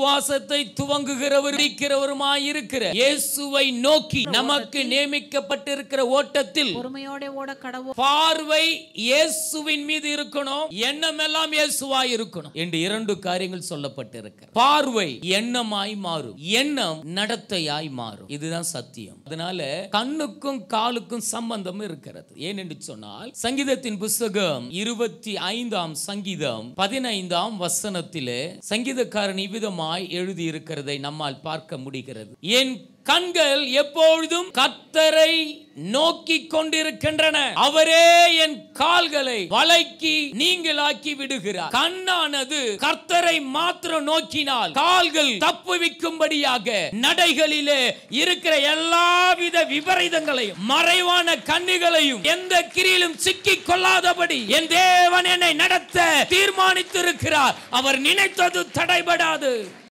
விசுவாசத்தை துவங்குகிறவர் இருக்கிறவருமாய் இருக்கிற இயேசுவை நோக்கி நமக்கு நியமிக்கப்பட்டிருக்கிற ஓட்டத்தில் பொறுமையோட ஓட கடவுள் பார்வை இயேசுவின் மீது இருக்கணும் எண்ணம் எல்லாம் இயேசுவாய் இருக்கணும் என்று இரண்டு காரியங்கள் சொல்லப்பட்டிருக்க பார்வை எண்ணமாய் மாறும் எண்ணம் நடத்தையாய் மாறும் இதுதான் சத்தியம் அதனால கண்ணுக்கும் காலுக்கும் சம்பந்தம் இருக்கிறது ஏன் என்று சொன்னால் சங்கீதத்தின் புஸ்தகம் இருபத்தி ஐந்தாம் சங்கீதம் பதினைந்தாம் வசனத்திலே சங்கீதக்காரன் இவ்விதமாய் எழுதி இருக்கிறதை நம்மால் பார்க்க முடிகிறது என் கண்கள் எப்பொழுதும் கத்தரை நோக்கி கொண்டிருக்கின்றன அவரே என் கால்களை வலைக்கு நீங்களாக்கி விடுகிறார் கண்ணானது கர்த்தரை மாத்திரம் நோக்கினால் கால்கள் தப்புவிக்கும்படியாக நடைகளிலே இருக்கிற எல்லாவித விபரீதங்களையும் மறைவான கண்ணிகளையும் எந்த கிரியிலும் சிக்கிக் கொள்ளாதபடி என் தேவன் என்னை நடத்த தீர்மானித்திருக்கிறார் அவர் நினைத்தது தடைபடாது